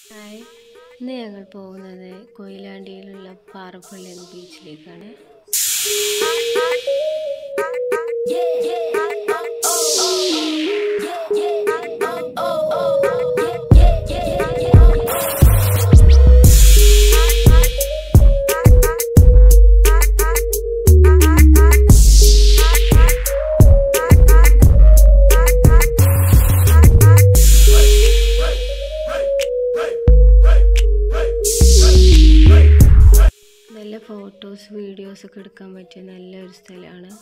hi ഇന്ന് ഞങ്ങൾ പോകുന്നത് കൊയിലാണ്ടിയിലുള്ള പാറപ്പള്ളി എന്ന ബീച്ചിലേക്കാണ് നല്ല ഫോട്ടോസ് വീഡിയോസ് ഒക്കെ എടുക്കാൻ പറ്റിയ നല്ലൊരു സ്ഥലമാണ്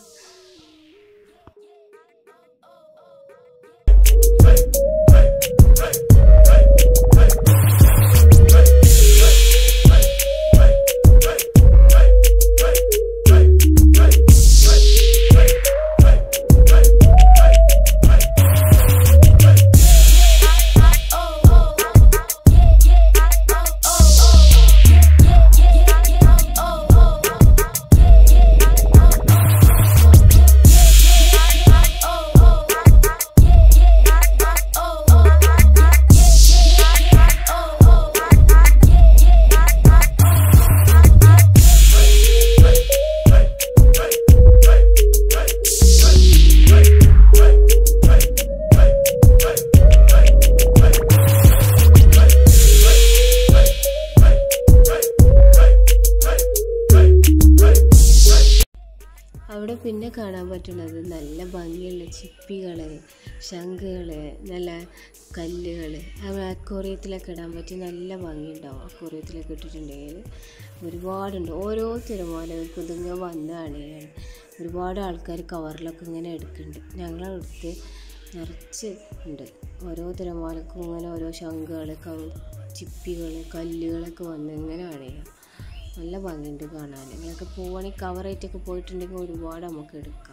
അവിടെ പിന്നെ കാണാൻ പറ്റുന്നത് നല്ല ഭംഗിയുള്ള ചിപ്പികൾ ശംഖുകൾ നല്ല കല്ലുകൾ അക്വറിയത്തിലൊക്കെ ഇടാൻ പറ്റിയ നല്ല ഭംഗിയുണ്ടാവും അക്വറിയത്തിലൊക്കെ ഇട്ടിട്ടുണ്ടെങ്കിൽ ഒരുപാടുണ്ട് ഓരോ തിരമാലകൾക്കും ഇതിങ്ങനെ വന്നാണ് ഒരുപാട് ആൾക്കാർ കവറിലൊക്കെ ഇങ്ങനെ എടുക്കുന്നുണ്ട് ഞങ്ങളടുത്ത് നിറച്ച് ഉണ്ട് ഓരോ തിരമാലക്കും ഇങ്ങനെ ഓരോ ശംഖുകൾ ചിപ്പികൾ കല്ലുകളൊക്കെ വന്ന് ഇങ്ങനെ അണയാം നല്ല ഭംഗിയുണ്ട് കാണാൻ നിങ്ങളൊക്കെ പോവുകയാണെങ്കിൽ കവറായിട്ടൊക്കെ പോയിട്ടുണ്ടെങ്കിൽ ഒരുപാട് നമുക്ക് എടുക്കാം